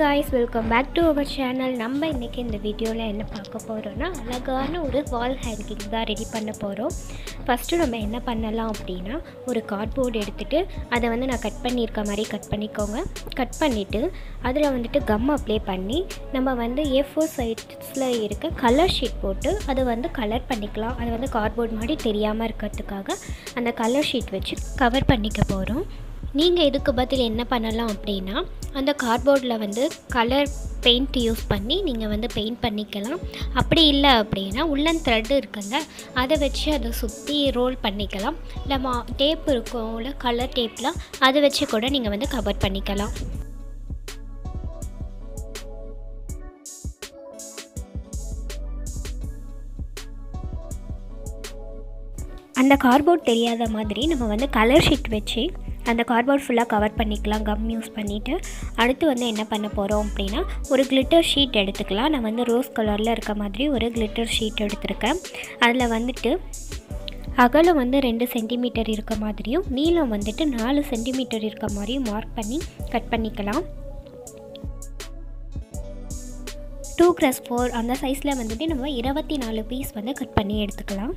guys welcome back to our channel நம்ம இன்றைக்கி இந்த வீடியோவில் என்ன பார்க்க போகிறோன்னா அழகான ஒரு வால் ஹேங்கிங் தான் ரெடி பண்ண போகிறோம் ஃபஸ்ட்டு நம்ம என்ன பண்ணலாம் அப்படின்னா ஒரு கார்ட்போர்டு எடுத்துகிட்டு அதை வந்து நான் கட் பண்ணியிருக்க மாதிரி கட் பண்ணிக்கோங்க கட் பண்ணிவிட்டு அதில் வந்துட்டு கம் அப்ளை பண்ணி நம்ம வந்து ஏ ஃபோர் சைட்ஸில் இருக்க கலர் ஷீட் போட்டு அதை வந்து கலர் பண்ணிக்கலாம் அது வந்து கார்ட்போர்ட் மாதிரி தெரியாமல் இருக்கிறதுக்காக அந்த கலர் ஷீட் வச்சு கவர் பண்ணிக்க போகிறோம் நீங்கள் இதுக்கு பதில் என்ன பண்ணலாம் அப்படின்னா அந்த கார்ட்போர்டில் வந்து கலர் பெயிண்ட் யூஸ் பண்ணி நீங்கள் வந்து பெயிண்ட் பண்ணிக்கலாம் அப்படி இல்லை அப்படின்னா உள்ளன் த்ரெட் இருக்குல்ல அதை வச்சு அதை சுற்றி ரோல் பண்ணிக்கலாம் இல்லை மா டேப் இருக்கும்ல கலர் டேப்லாம் அதை வச்சு கூட நீங்கள் வந்து கவர் பண்ணிக்கலாம் அந்த கார்ட்போர்ட் தெரியாத மாதிரி நம்ம வந்து கலர் ஷீட் வச்சு அந்த கார்ட்போர்ட் ஃபுல்லாக கவர் பண்ணிக்கலாம் கம் யூஸ் பண்ணிவிட்டு அடுத்து வந்து என்ன பண்ண போகிறோம் அப்படின்னா ஒரு கிளிட்டர் ஷீட் எடுத்துக்கலாம் நான் வந்து ரோஸ் கலரில் இருக்க மாதிரி ஒரு கிளிட்டர் ஷீட் எடுத்திருக்கேன் அதில் வந்துட்டு அகலம் வந்து ரெண்டு சென்டிமீட்டர் இருக்க மாதிரியும் நீளம் வந்துட்டு நாலு சென்டிமீட்டர் இருக்க மாதிரியும் மார்க் பண்ணி கட் பண்ணிக்கலாம் டூ க்ரஸ் ஃபோர் அந்த சைஸில் வந்துட்டு நம்ம இருபத்தி நாலு பீஸ் வந்து கட் பண்ணி எடுத்துக்கலாம்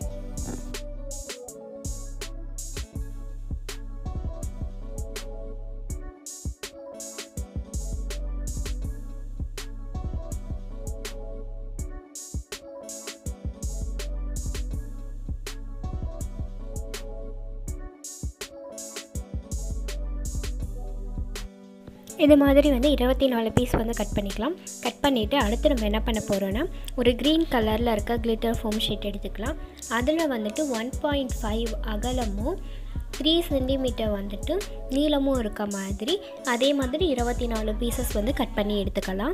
இது மாதிரி வந்து இருபத்தி நாலு பீஸ் வந்து கட் பண்ணிக்கலாம் கட் பண்ணிவிட்டு அடுத்து நம்ம என்ன பண்ண போகிறோன்னா ஒரு க்ரீன் கலரில் இருக்க கிளிட்டர் ஃபோம் ஷீட் எடுத்துக்கலாம் அதில் வந்துட்டு ஒன் பாயிண்ட் ஃபைவ் அகலமும் த்ரீ சென்டிமீட்டர் வந்துட்டு நீளமும் இருக்க மாதிரி அதே மாதிரி இருபத்தி நாலு பீசஸ் வந்து கட் பண்ணி எடுத்துக்கலாம்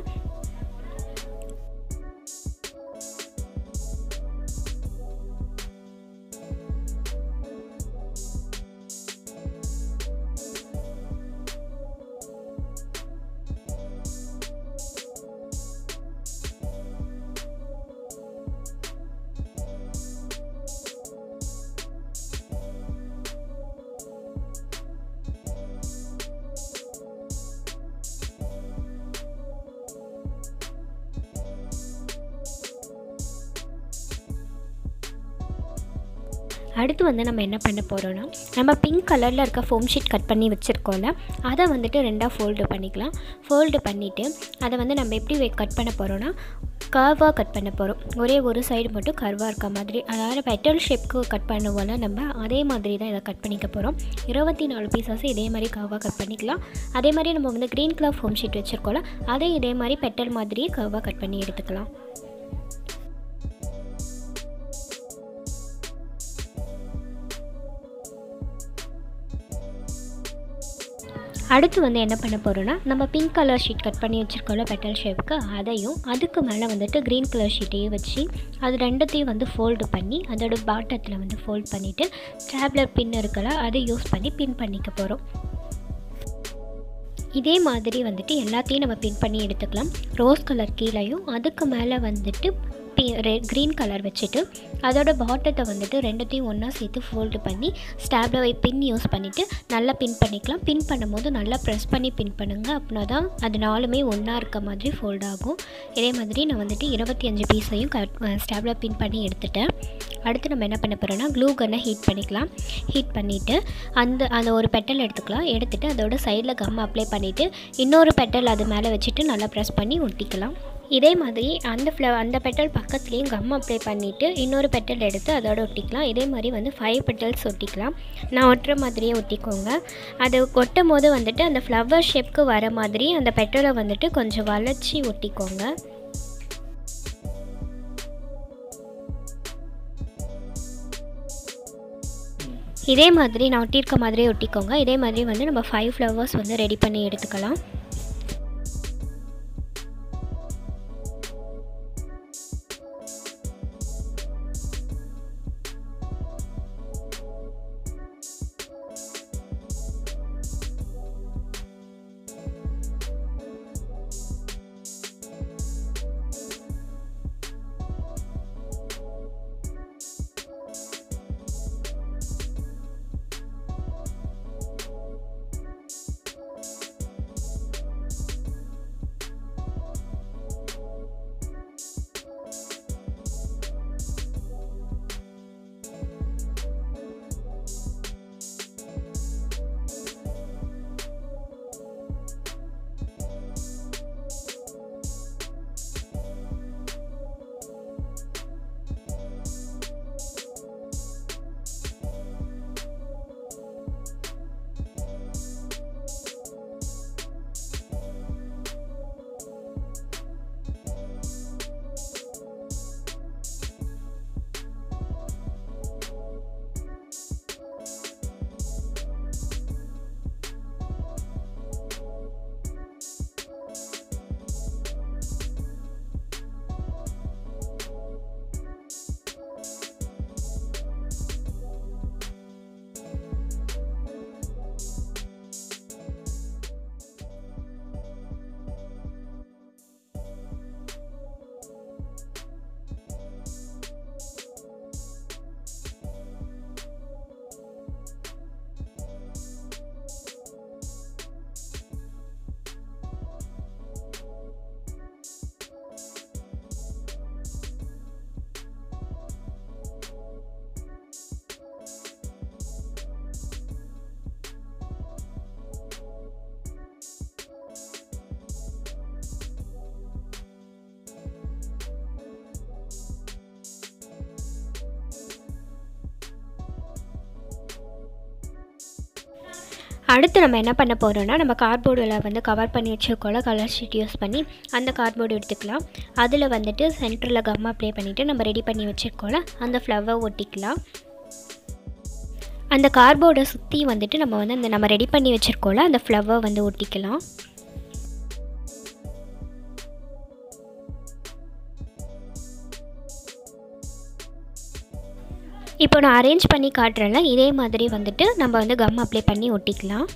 அடுத்து வந்து நம்ம என்ன பண்ண போகிறோன்னா நம்ம பிங்க் கலரில் இருக்க ஃபோம் ஷீட் கட் பண்ணி வச்சுருக்கோம்ல அதை வந்துட்டு ரெண்டாக ஃபோல்டு பண்ணிக்கலாம் ஃபோல்டு பண்ணிவிட்டு அதை வந்து நம்ம எப்படி கட் பண்ண போகிறோன்னா கர்வாக கட் பண்ண போகிறோம் ஒரே ஒரு சைடு மட்டும் கர்வாக இருக்க மாதிரி அதாவது பெட்டல் ஷேப்க்கு கட் பண்ணுவோம்ல நம்ம அதே மாதிரி தான் இதை கட் பண்ணிக்க போகிறோம் இருபத்தி நாலு பீசஸ் இதே மாதிரி கர்வாக கட் பண்ணிக்கலாம் அதே மாதிரி நம்ம வந்து க்ரீன் கலர் ஃபோம் ஷீட் வச்சுருக்கோம்ல அதே இதே மாதிரி பெட்டல் மாதிரியே கர்வாக கட் பண்ணி எடுத்துக்கலாம் அடுத்து வந்து என்ன பண்ண போகிறோன்னா நம்ம பிங்க் கலர் ஷீட் கட் பண்ணி வச்சுருக்கோம்ல பெட்டல் ஷேப்புக்கு அதையும் அதுக்கு மேலே வந்துட்டு க்ரீன் கலர் ஷீட்டையும் வச்சு அது ரெண்டுத்தையும் வந்து ஃபோல்டு பண்ணி அதோட பாட்டத்தில் வந்து ஃபோல்ட் பண்ணிவிட்டு ஸ்டாப்லர் பின் இருக்கல அதை யூஸ் பண்ணி பின் பண்ணிக்க போகிறோம் இதே மாதிரி வந்துட்டு எல்லாத்தையும் நம்ம பின் பண்ணி எடுத்துக்கலாம் ரோஸ் கலர் கீழேயும் அதுக்கு மேலே வந்துட்டு பி ரெ க்ரீன் கலர் வச்சுட்டு அதோட பாட்டத்தை வந்துட்டு ரெண்டுத்தையும் ஒன்றா சேர்த்து ஃபோல்டு பண்ணி ஸ்டாப்லர் பின் யூஸ் பண்ணிவிட்டு நல்லா பின் பண்ணிக்கலாம் பின் பண்ணும்போது நல்லா ப்ரெஸ் பண்ணி பின் பண்ணுங்கள் அப்படின்னா தான் அது நாலுமே ஒன்றா இருக்க மாதிரி ஃபோல்ட் ஆகும் இதே மாதிரி நான் வந்துட்டு இருபத்தி அஞ்சு பீஸையும் கட் ஸ்டாப்லர் பின் பண்ணி எடுத்துட்டேன் அடுத்து நம்ம என்ன பண்ண போகிறோன்னா க்ளூ கன்னை ஹீட் பண்ணிக்கலாம் ஹீட் பண்ணிவிட்டு அந்த அந்த ஒரு பெட்டல் எடுத்துக்கலாம் எடுத்துகிட்டு அதோட சைடில் கம் அப்ளை பண்ணிவிட்டு இன்னொரு பெட்டல் அது மேலே வச்சுட்டு நல்லா ப்ரெஸ் பண்ணி ஒட்டிக்கலாம் இதே மாதிரி அந்த ஃப்ள அந்த பெட்டல் பக்கத்துலேயும் கம் அப்ளை பண்ணிவிட்டு இன்னொரு பெட்டல் எடுத்து அதோட ஒட்டிக்கலாம் இதே மாதிரி வந்து ஃபைவ் பெட்டல்ஸ் ஒட்டிக்கலாம் நான் ஒட்டுற மாதிரியே ஒட்டிக்கோங்க அது ஒட்டும் போது வந்துட்டு அந்த ஃப்ளவர் ஷேப்க்கு வர மாதிரி அந்த பெட்டலை வந்துட்டு கொஞ்சம் வளைச்சி ஒட்டிக்கோங்க இதே மாதிரி நான் ஒட்டியிருக்க மாதிரியே ஒட்டிக்கோங்க இதே மாதிரி வந்து நம்ம ஃபைவ் ஃப்ளவர்ஸ் வந்து ரெடி பண்ணி எடுத்துக்கலாம் அடுத்து நம்ம என்ன பண்ண போகிறோம்னா நம்ம கார்ட்போர்டில் வந்து கவர் பண்ணி வச்சுருக்கோம்ல கலர் ஷீட் யூஸ் பண்ணி அந்த கார்ட்போர்டு எடுத்துக்கலாம் அதில் வந்துட்டு சென்டரில் கம் அப்ளை பண்ணிவிட்டு நம்ம ரெடி பண்ணி வச்சுருக்கோம்ல அந்த ஃப்ளவர் ஒட்டிக்கலாம் அந்த கார்ட்போர்டை சுற்றி வந்துட்டு நம்ம வந்து அந்த நம்ம ரெடி பண்ணி வச்சுருக்கோம்ல அந்த ஃப்ளவர் வந்து ஒட்டிக்கலாம் இப்போ நான் அரேஞ்ச் பண்ணி காட்டுறேன்ல இதே மாதிரி வந்துட்டு நம்ம வந்து கம் அப்ளை பண்ணி ஒட்டிக்கலாம்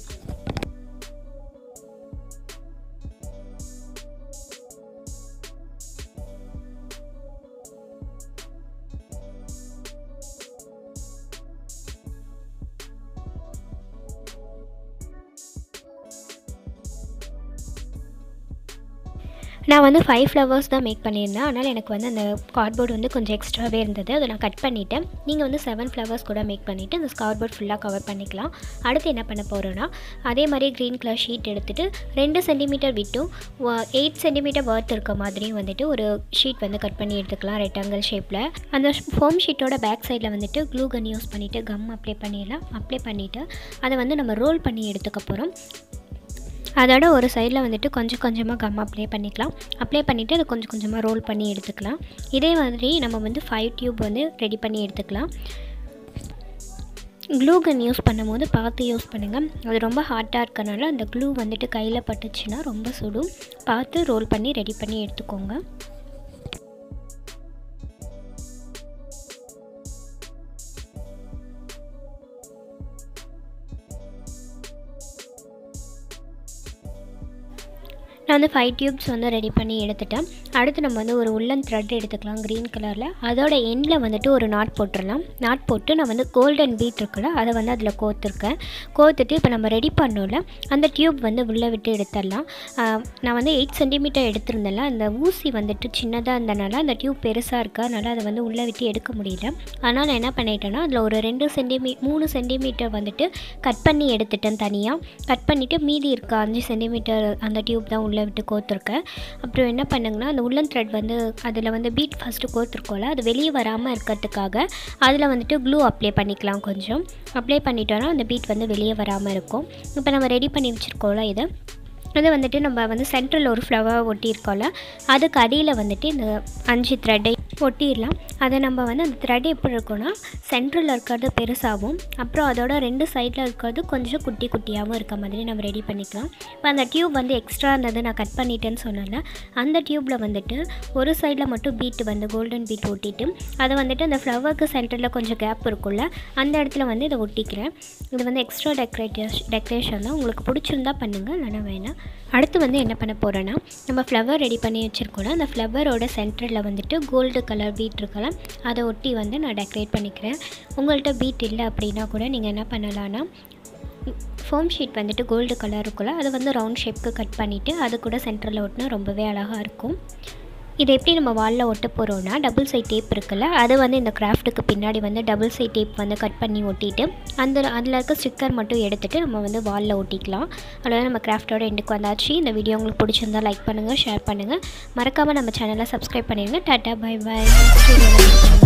நான் வந்து ஃபைவ் ஃப்ளவர்ஸ் தான் மேக் பண்ணியிருந்தேன் அதனால் எனக்கு வந்து அந்த கார்ட்போர்டு வந்து கொஞ்சம் எக்ஸ்ட்ராவே இருந்தது அதை நான் கட் பண்ணிவிட்டேன் நீங்கள் வந்து செவன் ஃப்ளவர்ஸ் கூட மேக் பண்ணிவிட்டு அந்த கார்ட்போர்ட் ஃபுல்லாக கவர் பண்ணிக்கலாம் அடுத்து என்ன பண்ண போகிறோன்னா அதே மாதிரி க்ரீன் கலர் ஷீட் எடுத்துகிட்டு ரெண்டு சென்டிமீட்டர் விட்டும் எயிட் சென்டிமீட்டர் ஒர்த் இருக்க மாதிரியும் வந்துட்டு ஒரு ஷீட் வந்து கட் பண்ணி எடுத்துக்கலாம் ரெக்டாங்கிள் ஷேப்பில் அந்த ஃபோம் ஷீட்டோட பேக் சைடில் வந்துட்டு க்ளூ கன் யூஸ் பண்ணிவிட்டு கம் அப்ளை பண்ணிடலாம் அப்ளை பண்ணிவிட்டு அதை வந்து நம்ம ரோல் பண்ணி எடுத்துக்க போகிறோம் அதோட ஒரு சைடில் வந்துட்டு கொஞ்சம் கொஞ்சமாக கம் அப்ளை பண்ணிக்கலாம் அப்ளை பண்ணிவிட்டு அதை கொஞ்சம் கொஞ்சமாக ரோல் பண்ணி எடுத்துக்கலாம் இதே மாதிரி நம்ம வந்து ஃபைவ் டியூப் வந்து ரெடி பண்ணி எடுத்துக்கலாம் க்ளூ கன் யூஸ் பண்ணும்போது பார்த்து யூஸ் பண்ணுங்கள் அது ரொம்ப ஹாட்டாக இருக்கனால அந்த க்ளூ வந்துட்டு கையில் பட்டுச்சுன்னா ரொம்ப சுடும் பார்த்து ரோல் பண்ணி ரெடி பண்ணி எடுத்துக்கோங்க நான் வந்து ஃபைவ் டியூப்ஸ் வந்து ரெடி பண்ணி எடுத்துட்டேன் அடுத்து நம்ம வந்து ஒரு உள்ளன் த்ரெட் எடுத்துக்கலாம் க்ரீன் கலரில் அதோட எண்டில் வந்துட்டு ஒரு நாட் போட்டுடலாம் நாட் போட்டு நான் வந்து கோல்டன் பீட் இருக்குல்ல அதை வந்து அதில் கோத்துருக்கேன் கோத்துட்டு இப்போ நம்ம ரெடி பண்ணோம்ல அந்த டியூப் வந்து உள்ளே விட்டு எடுத்துடலாம் நான் வந்து எயிட் சென்டிமீட்டர் எடுத்திருந்தேன்ல அந்த ஊசி வந்துட்டு சின்னதாக இருந்தனால அந்த டியூப் பெருசாக இருக்கா அதனால் அதை வந்து உள்ளே விட்டு எடுக்க முடியல அதனால் நான் என்ன பண்ணிட்டேன்னா அதில் ஒரு ரெண்டு சென்டிமீ மூணு சென்டிமீட்டர் வந்துட்டு கட் பண்ணி எடுத்துட்டேன் தனியாக கட் பண்ணிவிட்டு மீதி இருக்க அஞ்சு சென்டிமீட்டர் அந்த டியூப் தான் உள்ளே விட்டு கோத்துருக்கேன் அப்புறம் என்ன பண்ணுங்கன்னா அந்த உள்ளன் த்ரெட் வந்து அதில் வந்து பீட் ஃபஸ்ட்டு கோத்துருக்கோம்ல அது வெளியே வராமல் இருக்கிறதுக்காக அதில் வந்துட்டு க்ளூ அப்ளை பண்ணிக்கலாம் கொஞ்சம் அப்ளை பண்ணிட்டோன்னா அந்த பீட் வந்து வெளியே வராமல் இருக்கும் இப்போ நம்ம ரெடி பண்ணி வச்சுருக்கோம்ல இதை அது வந்துட்டு நம்ம வந்து சென்ட்ரல் ஒரு ஃப்ளவர் ஒட்டியிருக்கோம்ல அதுக்கு அடியில் வந்துட்டு இந்த அஞ்சு த்ரெட்டை ஒட்டிடலாம் அதை நம்ம வந்து அந்த த்ரெட் எப்படி இருக்கும்னா சென்ட்ரலில் இருக்கிறது பெருசாகவும் அப்புறம் அதோட ரெண்டு சைடில் இருக்கிறது கொஞ்சம் குட்டி குட்டியாகவும் இருக்க மாதிரி நம்ம ரெடி பண்ணிக்கலாம் இப்போ அந்த டியூப் வந்து எக்ஸ்ட்ரா இருந்தது நான் கட் பண்ணிட்டேன்னு சொன்னேன்ல அந்த டியூப்பில் வந்துட்டு ஒரு சைடில் மட்டும் பீட் வந்து கோல்டன் பீட் ஒட்டிட்டு அதை வந்துட்டு அந்த ஃப்ளவருக்கு சென்டரில் கொஞ்சம் கேப் இருக்கும்ல அந்த இடத்துல வந்து இதை ஒட்டிக்கிறேன் இது வந்து எக்ஸ்ட்ரா டெக்கரேட்டர்ஸ் டெக்கரேஷன் தான் உங்களுக்கு பிடிச்சிருந்தா பண்ணுங்கள் இல்லைனா வேணாம் அடுத்து வந்து என்ன பண்ண போகிறேன்னா நம்ம ஃப்ளவர் ரெடி பண்ணி வச்சுருக்கோம்ல அந்த ஃப்ளவரோட சென்டரில் வந்துட்டு கோல்டு கலர் பீட் இருக்கலாம் அதை ஒட்டி வந்து நான் டெக்கரேட் பண்ணிக்கிறேன் உங்கள்கிட்ட பீட் இல்லை அப்படின்னா கூட நீங்கள் என்ன பண்ணலான்னா ஃபோம் ஷீட் வந்துட்டு கோல்டு கலர் இருக்குல்ல அதை வந்து ரவுண்ட் ஷேப்க்கு கட் பண்ணிவிட்டு அது கூட சென்டரில் ஒட்டினா ரொம்பவே அழகாக இருக்கும் இதை எப்படி நம்ம வாலில் ஒட்ட போகிறோன்னா டபுள் சைட் டேப் இருக்குல்ல அது வந்து இந்த கிராஃப்ட்டுக்கு பின்னாடி வந்து டபுள் சைட் டேப் வந்து கட் பண்ணி ஒட்டிட்டு அந்த அதில் இருக்க ஸ்டிக்கர் மட்டும் எடுத்துகிட்டு நம்ம வந்து வாலில் ஒட்டிக்கலாம் அவ்வளோதான் நம்ம கிராஃப்டோட எண்டுக்கு வந்தாச்சு இந்த வீடியோ உங்களுக்கு பிடிச்சிருந்தா லைக் பண்ணுங்கள் ஷேர் பண்ணுங்கள் மறக்காமல் நம்ம சேனலை சப்ஸ்கிரைப் பண்ணிடுங்க டாட்டா பை பை